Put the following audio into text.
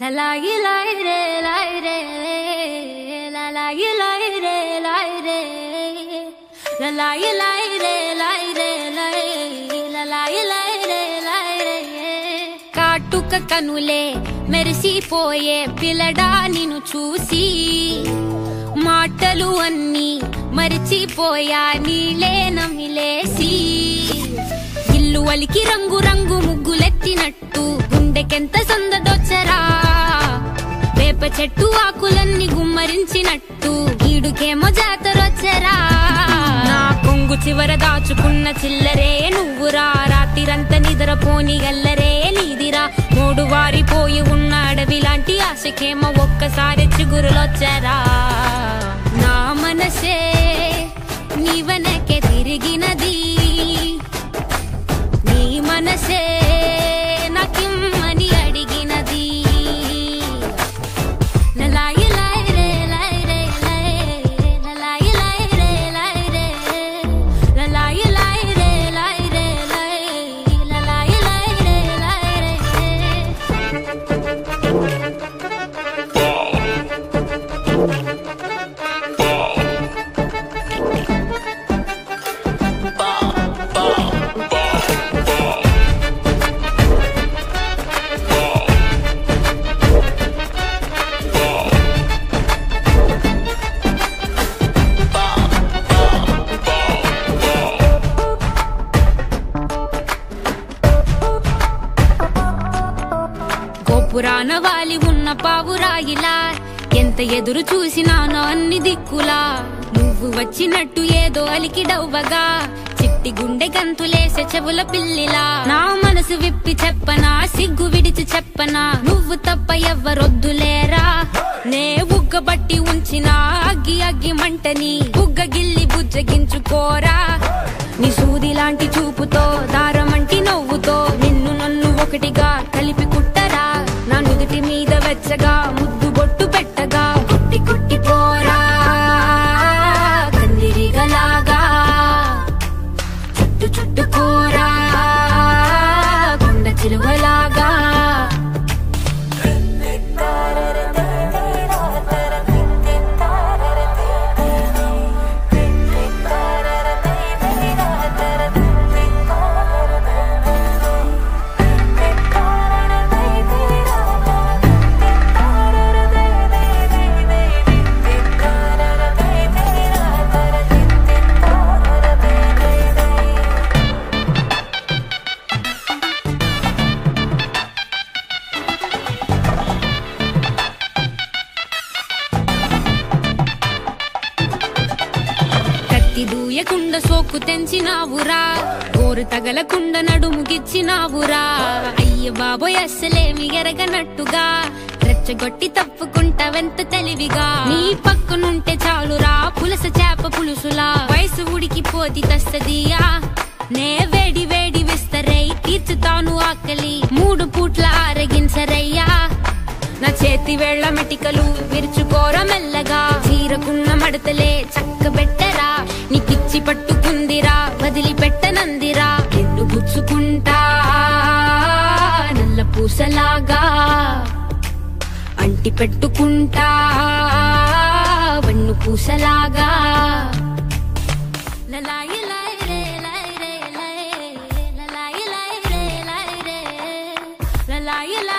లాయి లాయి రే లాయి రే లా లాయి లాయి రే లాయి రే లా లాయి లాయి రే లాయి రే లాయి లా లాయి లాయి రే లాయి రే కాటుక కనులే మెరిసిపోయే పిల్లడా నిన్ను చూసి మాటలు అన్నీ మరిచిపోయా నీలే నమిలేసి ఇల్లు వలికి రంగు రంగు ముగ్గులెత్తినట్టు గుండెకెంత సందడొచ్చరా వేప చెట్టు ఆకులన్నీ గుమ్మరించినట్టు ఈడుకేమో జాతరొచ్చరా నా కొంగు చివర దాచుకున్న చిల్లరే నువ్వురా రాత్రిరంతా నిద్రపోని గల్లరే నీదిరా మూడు వారిపోయి ఉన్న అడవి లాంటి ఆశకేమో ఒక్కసారి చిగురులొచ్చరా నా మనసే నీవనకే తిరిగినది నీ మనసే నాకిమ్మని అడిగినది లలాయి లాయి రే లాయి రే లాయి లలాయి లాయి రే లాయి రే లలాయి లాయి రే లాయి రే లాయి లలాయి లాయి రే లాయి రే గోపురాన వాలి ఉన్న పావురాయిలా ఎంత ఎదురు చూసినానో అన్ని దిక్కులా నువ్వు వచ్చినట్టు ఏదో అలికిడవ్వగా చిట్టి గుండె గంతులేసే చెవుల పిల్లిలా నా మనసు విప్పి చెప్పనా సిగ్గు విడిచి చెప్పనా నువ్వు తప్ప ఎవ్వరొద్దులేరా నే బుగ్గబట్టి ఉంచిన అగ్గి అగ్గి మంటని బుగ్గ గిల్లి బుజ్జగించుకోరా నీ సూది లాంటి చూపుతో దారమంటి నవ్వుతో నిన్ను నన్ను ఒకటిగా కలిపి కుట్టరా నా నుదుటి మీద వెచ్చగా ముద్దు బొట్టు పెట్టగా కుట్టి కుట్టి పోరా కందిరిగలాగా చుట్టు చుట్టుకోరా కొండ చిలువలాగా కత్తి దూయకుండ సోకు తెంచినావురా గోరు తగలకుండ నడుము గిచ్చినావురా అయ్య బాబోయ్ అస్సలేమి ఎరగనట్టుగా రెచ్చగొట్టి తప్పుకుంటావెంత తెలివిగా నీ పక్కనుంటే చాలురా పులస చేప పులుసులా వయసు ఉడికిపోతి తస్తదియా నే వేడి వేడి విస్తరై తీర్చుతాను ఆకలి మూడు పూట్ల ఆరగించరయ్యా నా చేతి వేళ్ల మెటికలు విరుచుకోర మెల్లగా చీరకున్న మడతలే చక్కబెట్టరా నీకిచ్చి పట్టుకుందిరా వదిలిపెట్టనందిరా ఎన్ను గుచ్చుకుంటా నల్ల పూసలాగా అంటి పెట్టుకుంటా వన్ను పూసలాగా లలాయి లాయి రే లాయి రే లాయి లలాయి లాయి రే లాయి రే లలాయి లాయి